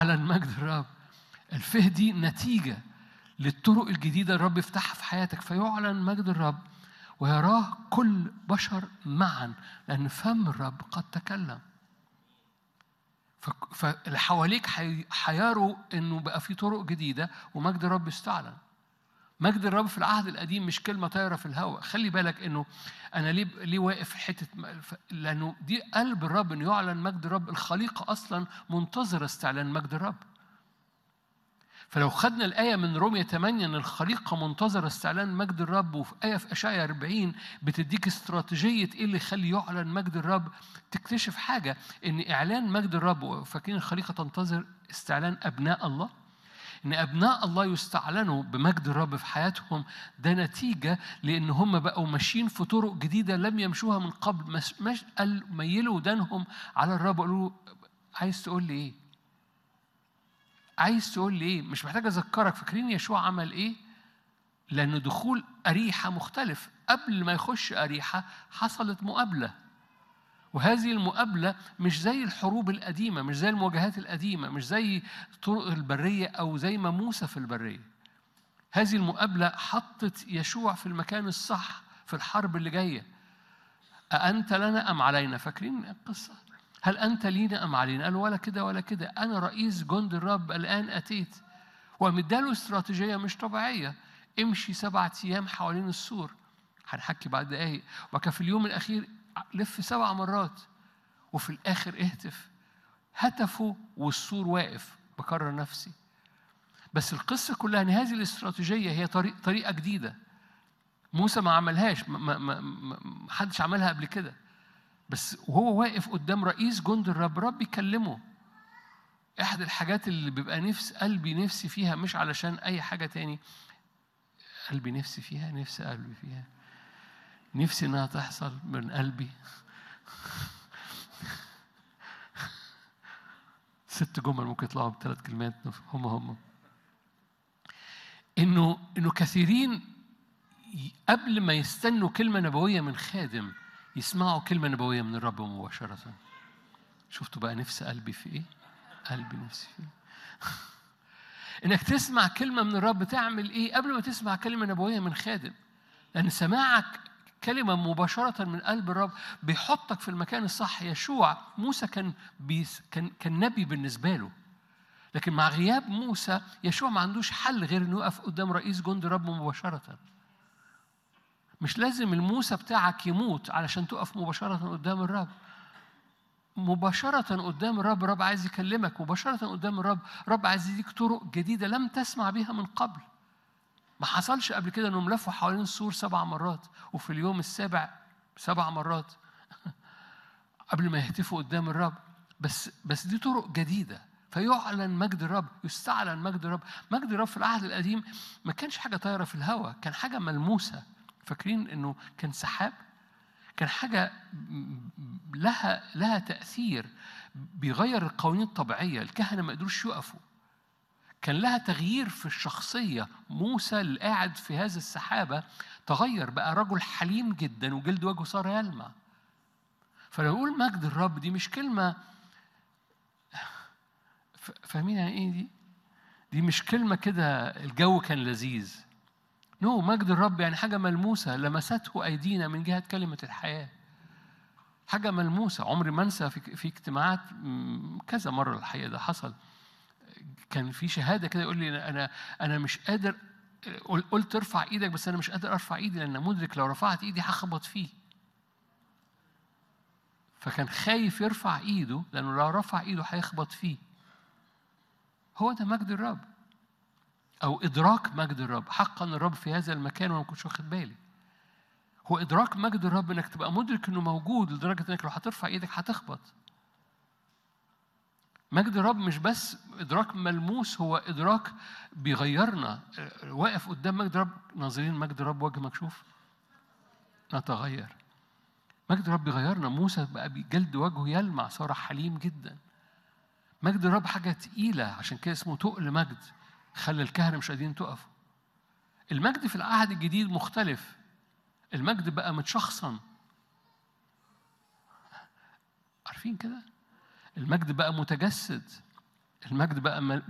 على مجد الرب الفه دي نتيجة للطرق الجديدة الرب يفتحها في حياتك فيعلن مجد الرب ويراه كل بشر معا لأن فم الرب قد تكلم ف- فاللي حواليك حي- حيروا انه بقى في طرق جديده ومجد الرب استعلن مجد الرب في العهد القديم مش كلمه طايره في الهواء خلي بالك انه انا ليه ليه واقف في حته م- ف- لانه دي قلب الرب انه يعلن مجد الرب الخليقه اصلا منتظره استعلان مجد الرب فلو خدنا الآية من رومية 8 إن الخليقة منتظرة استعلان مجد الرب وفي آية في أشعيا 40 بتديك استراتيجية إيه اللي يخلي يعلن مجد الرب تكتشف حاجة إن إعلان مجد الرب فاكرين الخليقة تنتظر استعلان أبناء الله إن أبناء الله يستعلنوا بمجد الرب في حياتهم ده نتيجة لأن هم بقوا ماشيين في طرق جديدة لم يمشوها من قبل مش مش قال ميلوا ودانهم على الرب وقالوا له عايز تقول لي إيه؟ عايز تقول لي ايه؟ مش محتاج اذكرك فاكرين يشوع عمل ايه؟ لأن دخول أريحة مختلف قبل ما يخش أريحة حصلت مقابلة وهذه المقابلة مش زي الحروب القديمة مش زي المواجهات القديمة مش زي طرق البرية أو زي ما موسى في البرية هذه المقابلة حطت يشوع في المكان الصح في الحرب اللي جاية أأنت لنا أم علينا فاكرين القصة هل أنت لينا أم علينا قال ولا كده ولا كده أنا رئيس جند الرب الآن أتيت ومداله استراتيجية مش طبيعية امشي سبعة أيام حوالين السور هنحكي بعد دقايق وكان في اليوم الأخير لف سبع مرات وفي الآخر اهتف هتفوا والسور واقف بكرر نفسي بس القصة كلها إن هذه الاستراتيجية هي طريق طريقة جديدة موسى ما عملهاش ما, ما, ما, ما حدش عملها قبل كده بس وهو واقف قدام رئيس جند الرب رب يكلمه احد الحاجات اللي بيبقى نفس قلبي نفسي فيها مش علشان اي حاجه تاني قلبي نفسي فيها نفسي قلبي فيها نفسي انها تحصل من قلبي ست جمل ممكن يطلعوا بثلاث كلمات هم هم انه انه كثيرين قبل ما يستنوا كلمه نبويه من خادم يسمعوا كلمه نبويه من الرب مباشره شفتوا بقى نفس قلبي في ايه قلبي نفسي فيه انك تسمع كلمه من الرب تعمل ايه قبل ما تسمع كلمه نبويه من خادم لان سماعك كلمة مباشرة من قلب الرب بيحطك في المكان الصح يشوع موسى كان بيس كان كان نبي بالنسبة له لكن مع غياب موسى يشوع ما عندوش حل غير انه يقف قدام رئيس جند رب مباشرة مش لازم الموسى بتاعك يموت علشان تقف مباشرة قدام الرب مباشرة قدام الرب الرب عايز يكلمك مباشرة قدام الرب الرب عايز يديك طرق جديدة لم تسمع بها من قبل ما حصلش قبل كده انهم لفوا حوالين السور سبع مرات وفي اليوم السابع سبع مرات قبل ما يهتفوا قدام الرب بس بس دي طرق جديده فيعلن مجد الرب يستعلن مجد الرب مجد الرب في العهد القديم ما كانش حاجه طايره في الهواء كان حاجه ملموسه فاكرين انه كان سحاب كان حاجه لها لها تاثير بيغير القوانين الطبيعيه الكهنه ما قدروش يقفوا كان لها تغيير في الشخصية موسى اللي قاعد في هذا السحابة تغير بقى رجل حليم جدا وجلد وجهه صار يلمع فلو يقول مجد الرب دي مش كلمة فاهمين يعني ايه دي؟ دي مش كلمة كده الجو كان لذيذ نو no, مجد الرب يعني حاجة ملموسة لمسته أيدينا من جهة كلمة الحياة حاجة ملموسة عمري ما انسى في, في اجتماعات كذا مرة الحقيقة ده حصل كان في شهاده كده يقول لي انا انا مش قادر قلت ارفع ايدك بس انا مش قادر ارفع ايدي لان مدرك لو رفعت ايدي هخبط فيه فكان خايف يرفع ايده لانه لو رفع ايده هيخبط فيه هو ده مجد الرب او ادراك مجد الرب حقا الرب في هذا المكان وانا ما كنتش واخد بالي هو ادراك مجد الرب انك تبقى مدرك انه موجود لدرجه انك لو هترفع ايدك هتخبط مجد الرب مش بس ادراك ملموس هو ادراك بيغيرنا واقف قدام مجد الرب ناظرين مجد الرب وجه مكشوف نتغير مجد الرب بيغيرنا موسى بقى بجلد وجهه يلمع صار حليم جدا مجد الرب حاجة تقيلة عشان كده اسمه تقل مجد خلى الكهنة مش قادرين تقفوا المجد في العهد الجديد مختلف المجد بقى متشخصن عارفين كده المجد بقى متجسد المجد بقى